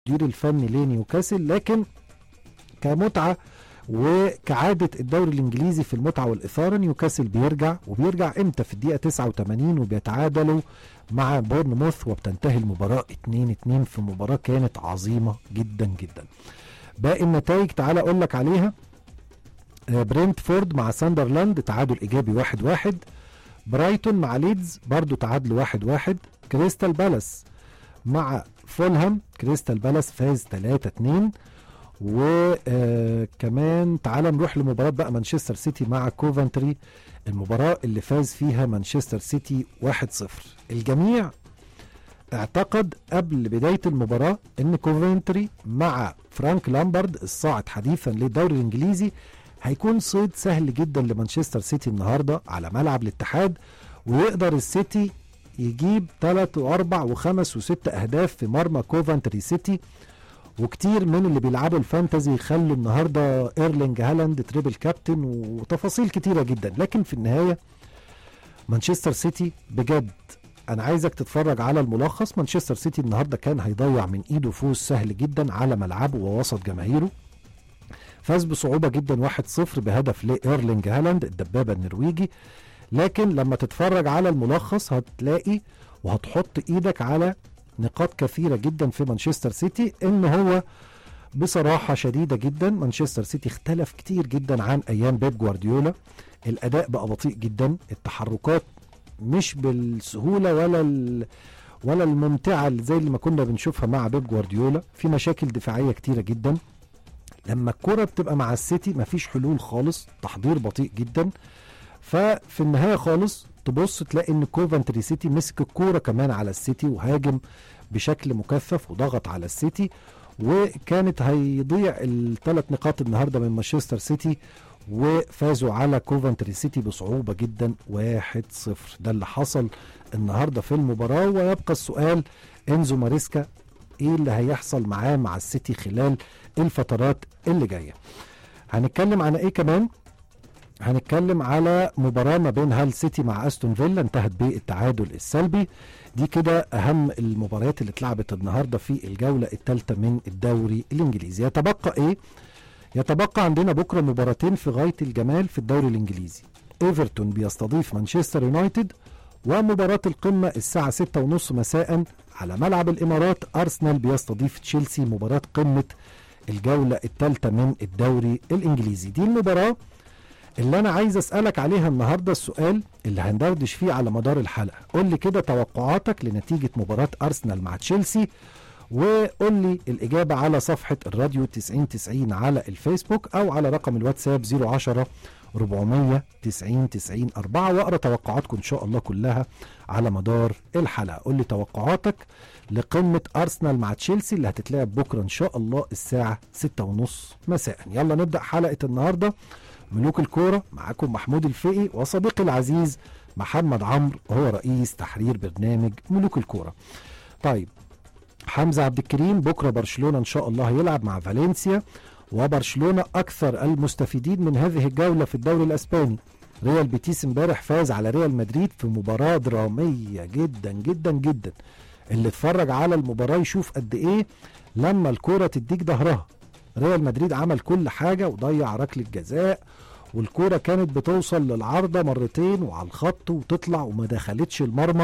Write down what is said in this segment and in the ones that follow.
المدير الفني لنيوكاسل لكن كمتعه وكعاده الدوري الانجليزي في المتعه والاثاره نيوكاسل بيرجع وبيرجع امتى في الدقيقه 89 وبيتعادلوا مع بورنموث وبتنتهي المباراه 2 2 في مباراه كانت عظيمه جدا جدا باقي النتائج تعالى اقول لك عليها آه، برينتفورد مع ساندرلاند تعادل ايجابي 1 1 برايتون مع ليدز برضو تعادل 1 1 كريستال بالاس مع فولهام كريستال بالاس فاز 3 2 وكمان تعال نروح لمباراة بقى مانشستر سيتي مع كوفنتري المباراة اللي فاز فيها مانشستر سيتي 1-0 الجميع اعتقد قبل بداية المباراة ان كوفنتري مع فرانك لامبرد الصاعد حديثا للدوري الانجليزي هيكون صيد سهل جدا لمانشستر سيتي النهارده على ملعب الاتحاد ويقدر السيتي يجيب ثلاث واربع وخمس وست اهداف في مرمى كوفنتري سيتي وكتير من اللي بيلعبوا الفانتزي يخلوا النهارده ايرلينج هالاند تريبل كابتن وتفاصيل كتيره جدا لكن في النهايه مانشستر سيتي بجد انا عايزك تتفرج على الملخص مانشستر سيتي النهارده كان هيضيع من ايده فوز سهل جدا على ملعبه ووسط جماهيره فاز بصعوبه جدا 1-0 بهدف لايرلينج هالاند الدبابه النرويجي لكن لما تتفرج على الملخص هتلاقي وهتحط ايدك على نقاط كثيره جدا في مانشستر سيتي ان هو بصراحه شديده جدا مانشستر سيتي اختلف كتير جدا عن ايام بيب جوارديولا الاداء بقى بطيء جدا التحركات مش بالسهوله ولا ال... ولا الممتعه اللي زي اللي ما كنا بنشوفها مع بيب جوارديولا في مشاكل دفاعيه كتيره جدا لما الكره بتبقى مع السيتي مفيش حلول خالص تحضير بطيء جدا ففي النهايه خالص تبص تلاقي ان كوفنتري سيتي مسك الكوره كمان على السيتي وهاجم بشكل مكثف وضغط على السيتي وكانت هيضيع الثلاث نقاط النهارده من مانشستر سيتي وفازوا على كوفنتري سيتي بصعوبة جدا 1-0 ده اللي حصل النهاردة في المباراة ويبقى السؤال انزو ماريسكا ايه اللي هيحصل معاه مع السيتي خلال الفترات اللي جاية هنتكلم عن ايه كمان هنتكلم على مباراة ما بين هال سيتي مع استون فيلا انتهت بالتعادل السلبي دي كده اهم المباريات اللي اتلعبت النهارده في الجولة الثالثة من الدوري الانجليزي يتبقى ايه يتبقى عندنا بكرة مباراتين في غاية الجمال في الدوري الإنجليزي إيفرتون بيستضيف مانشستر يونايتد ومباراة القمة الساعة ستة ونص مساء على ملعب الإمارات أرسنال بيستضيف تشيلسي مباراة قمة الجولة الثالثة من الدوري الإنجليزي دي المباراة اللي أنا عايز أسألك عليها النهاردة السؤال اللي هندردش فيه على مدار الحلقة قول لي كده توقعاتك لنتيجة مباراة أرسنال مع تشيلسي وقول لي الإجابة على صفحة الراديو 9090 على الفيسبوك أو على رقم الواتساب 010 400 90 90 4 واقرا توقعاتكم إن شاء الله كلها على مدار الحلقة قول لي توقعاتك لقمة أرسنال مع تشيلسي اللي هتتلعب بكرة إن شاء الله الساعة 6 ونص مساء يلا نبدأ حلقة النهاردة ملوك الكورة معاكم محمود الفقي وصديقي العزيز محمد عمرو وهو رئيس تحرير برنامج ملوك الكورة طيب حمزه عبد الكريم بكره برشلونه ان شاء الله هيلعب مع فالنسيا وبرشلونه اكثر المستفيدين من هذه الجوله في الدوري الاسباني ريال بيتيس امبارح فاز على ريال مدريد في مباراه دراميه جدا جدا جدا اللي اتفرج على المباراه يشوف قد ايه لما الكوره تديك ظهرها ريال مدريد عمل كل حاجه وضيع ركله جزاء والكوره كانت بتوصل للعارضه مرتين وعلى الخط وتطلع وما دخلتش المرمى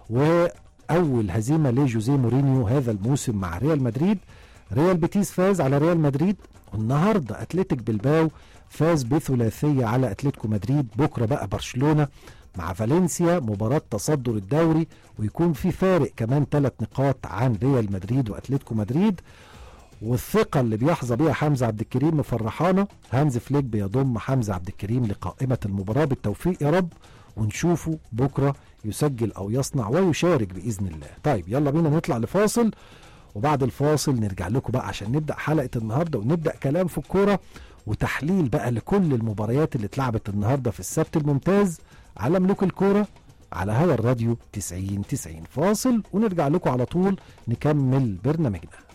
و اول هزيمه لجوزيه مورينيو هذا الموسم مع ريال مدريد ريال بيتيس فاز على ريال مدريد والنهارده اتلتيك بلباو فاز بثلاثيه على اتلتيكو مدريد بكره بقى برشلونه مع فالنسيا مباراة تصدر الدوري ويكون في فارق كمان ثلاث نقاط عن ريال مدريد واتلتيكو مدريد والثقة اللي بيحظى بيها حمزة عبد الكريم مفرحانا هانز فليك بيضم حمزة عبد الكريم لقائمة المباراة بالتوفيق يا رب ونشوفه بكرة يسجل أو يصنع ويشارك بإذن الله طيب يلا بينا نطلع لفاصل وبعد الفاصل نرجع لكم بقى عشان نبدأ حلقة النهاردة ونبدأ كلام في الكورة وتحليل بقى لكل المباريات اللي اتلعبت النهاردة في السبت الممتاز على ملوك الكورة على هوا الراديو 90 90 فاصل ونرجع لكم على طول نكمل برنامجنا